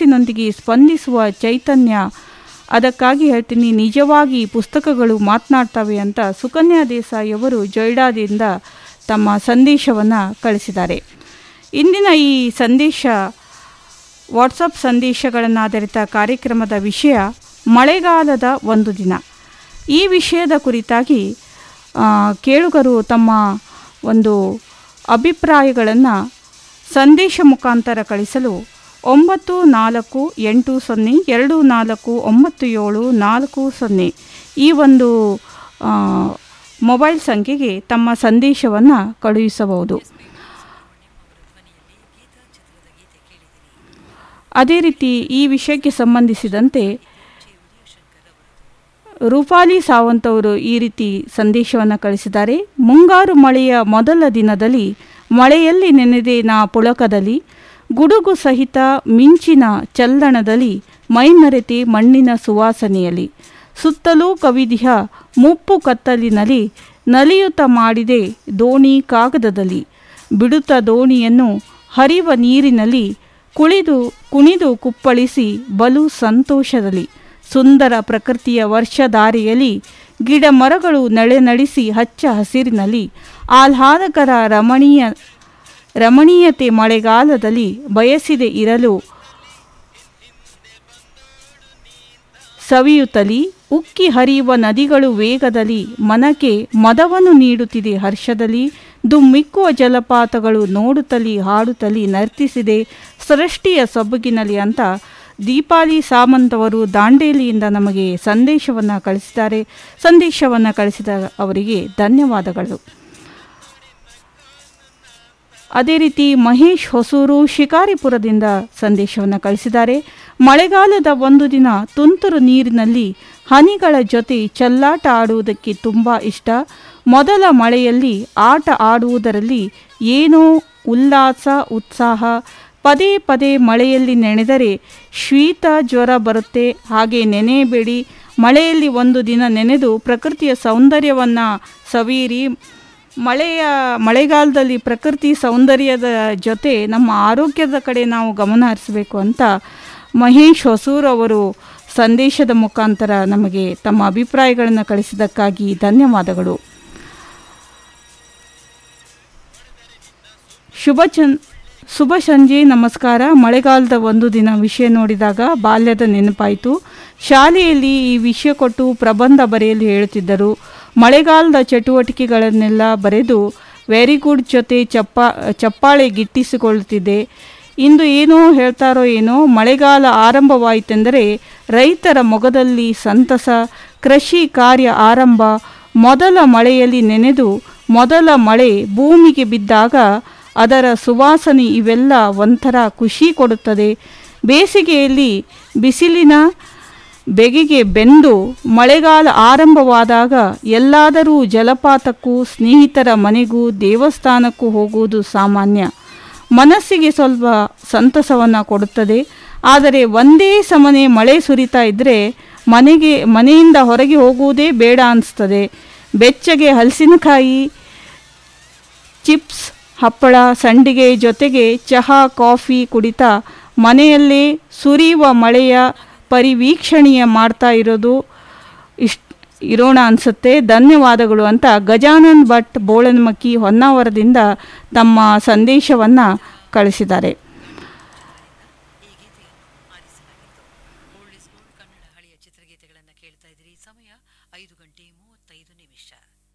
ಮನಸ್ಸಿನೊಂದಿಗೆ ಸ್ಪಂದಿಸುವ ಚೈತನ್ಯ ಅದಕ್ಕಾಗಿ ಹೇಳ್ತೀನಿ ನಿಜವಾಗಿ ಪುಸ್ತಕಗಳು ಮಾತನಾಡ್ತವೆ ಅಂತ ಸುಕನ್ಯಾ ದೇಸಾಯಿ ಅವರು ಜೊಯ್ಡಾದಿಂದ ತಮ್ಮ ಸಂದೇಶವನ್ನು ಕಳಿಸಿದ್ದಾರೆ ಇಂದಿನ ಈ ಸಂದೇಶ ವಾಟ್ಸಪ್ ಸಂದೇಶಗಳನ್ನಾಧಾರಿತ ಕಾರ್ಯಕ್ರಮದ ವಿಷಯ ಮಳೆಗಾಲದ ಒಂದು ದಿನ ಈ ವಿಷಯದ ಕುರಿತಾಗಿ ಆ, ಕೇಳುಗರು ತಮ್ಮ ಒಂದು ಅಭಿಪ್ರಾಯಗಳನ್ನು ಸಂದೇಶ ಮುಖಾಂತರ ಕಳಿಸಲು ಒಂಬತ್ತು ನಾಲ್ಕು ಎಂಟು ಸೊನ್ನೆ ಎರಡು ನಾಲ್ಕು ಒಂಬತ್ತು ಏಳು ನಾಲ್ಕು ಸೊನ್ನೆ ಈ ಒಂದು ಆ, ಮೊಬೈಲ್ ಸಂಖ್ಯೆಗೆ ತಮ್ಮ ಸಂದೇಶವನ್ನು ಕಳುಹಿಸಬಹುದು ಅದೇ ರೀತಿ ಈ ವಿಷಯಕ್ಕೆ ಸಂಬಂಧಿಸಿದಂತೆ ರೂಪಾಲಿ ಸಾವಂತ್ ಅವರು ಈ ರೀತಿ ಸಂದೇಶವನ್ನು ಕಳಿಸಿದ್ದಾರೆ ಮುಂಗಾರು ಮಳೆಯ ಮೊದಲ ದಿನದಲ್ಲಿ ಮಳೆಯಲ್ಲಿ ನೆನೆದೆ ನಾ ಪುಳಕದಲ್ಲಿ ಗುಡುಗು ಸಹಿತ ಮಿಂಚಿನ ಚಲ್ಲಣದಲ್ಲಿ ಮೈಮರೆತೆ ಮಣ್ಣಿನ ಸುವಾಸನೆಯಲ್ಲಿ ಸುತ್ತಲೂ ಕವಿದಿಹ ಮುಪ್ಪು ಕತ್ತಲಿನಲ್ಲಿ ನಲಿಯುತ್ತ ಮಾಡಿದೆ ದೋಣಿ ಕಾಗದದಲ್ಲಿ ಬಿಡುತ್ತ ದೋಣಿಯನ್ನು ಹರಿವ ನೀರಿನಲ್ಲಿ ಕುಳಿದು ಕುಣಿದು ಕುಪ್ಪಳಿಸಿ ಬಲು ಸಂತೋಷದಲ್ಲಿ ಸುಂದರ ಪ್ರಕೃತಿಯ ವರ್ಷಧಾರೆಯಲ್ಲಿ ಗಿಡ ಮರಗಳು ನೆಳೆ ನಡೆಸಿ ಹಚ್ಚ ಹಸಿರಿನಲ್ಲಿ ಆಹ್ಲಾದಕರ ರಮಣೀಯ ರಮಣೀಯತೆ ಮಳೆಗಾಲದಲ್ಲಿ ಬಯಸಿದೆ ಇರಲು ಸವಿಯುತ್ತಲಿ ಉಕ್ಕಿ ಹರಿಯುವ ನದಿಗಳು ವೇಗದಲ್ಲಿ ಮನಕ್ಕೆ ಮದವನ್ನು ನೀಡುತ್ತಿದೆ ಹರ್ಷದಲ್ಲಿ ದುಮ್ಮಿಕ್ಕುವ ಜಲಪಾತಗಳು ನೋಡುತ್ತಲಿ ಹಾಡುತ್ತಲಿ ನರ್ತಿಸಿದೆ ಸೃಷ್ಟಿಯ ಸೊಬಗಿನಲ್ಲಿ ಅಂತ ದೀಪಾಲಿ ಸಾಮಂತ್ ಅವರು ದಾಂಡೇಲಿಯಿಂದ ನಮಗೆ ಸಂದೇಶವನ್ನು ಕಳಿಸಿದ್ದಾರೆ ಸಂದೇಶವನ್ನು ಕಳಿಸಿದ ಅವರಿಗೆ ಧನ್ಯವಾದಗಳು ಅದೇ ರೀತಿ ಮಹೇಶ್ ಹೊಸೂರು ಶಿಕಾರಿಪುರದಿಂದ ಸಂದೇಶವನ್ನು ಕಳಿಸಿದ್ದಾರೆ ಮಳೆಗಾಲದ ಒಂದು ದಿನ ತುಂತುರು ನೀರಿನಲ್ಲಿ ಹನಿಗಳ ಜೊತೆ ಚೆಲ್ಲಾಟ ಆಡುವುದಕ್ಕೆ ತುಂಬ ಇಷ್ಟ ಮೊದಲ ಮಳೆಯಲ್ಲಿ ಆಟ ಆಡುವುದರಲ್ಲಿ ಏನೋ ಉಲ್ಲಾಸ ಉತ್ಸಾಹ ಪದೇ ಪದೇ ಮಳೆಯಲ್ಲಿ ನೆನೆದರೆ ಶೀತ ಜ್ವರ ಬರುತ್ತೆ ಹಾಗೆ ನೆನೆಯಬೇಡಿ ಮಳೆಯಲ್ಲಿ ಒಂದು ದಿನ ನೆನೆದು ಪ್ರಕೃತಿಯ ಸೌಂದರ್ಯವನ್ನು ಸವಿಯಿರಿ ಮಳೆಯ ಮಳೆಗಾಲದಲ್ಲಿ ಪ್ರಕೃತಿ ಸೌಂದರ್ಯದ ಜೊತೆ ನಮ್ಮ ಆರೋಗ್ಯದ ಕಡೆ ನಾವು ಗಮನ ಹರಿಸಬೇಕು ಅಂತ ಮಹೇಶ್ ಹೊಸೂರ್ ಅವರು ಸಂದೇಶದ ಮುಖಾಂತರ ನಮಗೆ ತಮ್ಮ ಅಭಿಪ್ರಾಯಗಳನ್ನು ಕಳಿಸಿದ್ದಕ್ಕಾಗಿ ಧನ್ಯವಾದಗಳು ಶುಭ ಚನ್ ಶುಭ ಸಂಜೆ ನಮಸ್ಕಾರ ಮಳೆಗಾಲದ ಒಂದು ದಿನ ವಿಷಯ ನೋಡಿದಾಗ ಬಾಲ್ಯದ ನೆನಪಾಯಿತು ಶಾಲೆಯಲ್ಲಿ ಈ ವಿಷಯ ಕೊಟ್ಟು ಪ್ರಬಂಧ ಬರೆಯಲು ಹೇಳುತ್ತಿದ್ದರು ಮಳೆಗಾಲದ ಚಟುವಟಿಕೆಗಳನ್ನೆಲ್ಲ ಬರೆದು ವೆರಿ ಗುಡ್ ಜೊತೆ ಚಪ್ಪಾ ಚಪ್ಪಾಳೆ ಗಿಟ್ಟಿಸಿಕೊಳ್ಳುತ್ತಿದ್ದೆ ಇಂದು ಏನೋ ಹೇಳ್ತಾರೋ ಏನೋ ಮಳೆಗಾಲ ಆರಂಭವಾಯಿತೆಂದರೆ ರೈತರ ಮೊಗದಲ್ಲಿ ಸಂತಸ ಕೃಷಿ ಕಾರ್ಯ ಆರಂಭ ಮೊದಲ ಮಳೆಯಲ್ಲಿ ನೆನೆದು ಮೊದಲ ಮಳೆ ಭೂಮಿಗೆ ಬಿದ್ದಾಗ ಅದರ ಸುವಾಸನೆ ಇವೆಲ್ಲ ಒಂಥರ ಖುಷಿ ಕೊಡುತ್ತದೆ ಬೇಸಿಗೆಯಲ್ಲಿ ಬಿಸಿಲಿನ ಬೆಗೆಗೆ ಬೆಂದು ಮಳೆಗಾಲ ಆರಂಭವಾದಾಗ ಎಲ್ಲಾದರೂ ಜಲಪಾತಕ್ಕೂ ಸ್ನೇಹಿತರ ಮನೆಗೂ ದೇವಸ್ಥಾನಕ್ಕೂ ಹೋಗುವುದು ಸಾಮಾನ್ಯ ಮನಸ್ಸಿಗೆ ಸ್ವಲ್ಪ ಸಂತಸವನ್ನು ಕೊಡುತ್ತದೆ ಆದರೆ ಒಂದೇ ಸಮನೆ ಮಳೆ ಸುರಿತಾ ಇದ್ದರೆ ಮನೆಗೆ ಮನೆಯಿಂದ ಹೊರಗೆ ಹೋಗುವುದೇ ಬೇಡ ಅನಿಸ್ತದೆ ಬೆಚ್ಚಗೆ ಹಲಸಿನಕಾಯಿ ಚಿಪ್ಸ್ ಹಪ್ಪಳ ಸಂಡಿಗೆ ಜೊತೆಗೆ ಚಹಾ ಕಾಫಿ ಕುಡಿತಾ ಮನೆಯಲ್ಲೇ ಸುರಿಯುವ ಮಳೆಯ ಪರಿವೀಕ್ಷಣೀಯ ಮಾಡ್ತಾ ಇರೋದು ಇಷ್ಟ ಇರೋಣ ಅನಿಸುತ್ತೆ ಧನ್ಯವಾದಗಳು ಅಂತ ಗಜಾನನ್ ಭಟ್ ಬೋಳನ್ಮಕ್ಕಿ ಹೊನ್ನಾವರದಿಂದ ತಮ್ಮ ಸಂದೇಶವನ್ನು ಕಳಿಸಿದ್ದಾರೆ ಓಲ್ಡ್ ಇಸ್ ಗೋಲ್ಡ್ ಕನ್ನಡ ಹಳೆಯ ಚಿತ್ರಗೀತೆಗಳನ್ನು ಕೇಳ್ತಾ ಇದ್ದೀರಿ ಸಮಯ ಐದು ಗಂಟೆ ಮೂವತ್ತೈದು ನಿಮಿಷ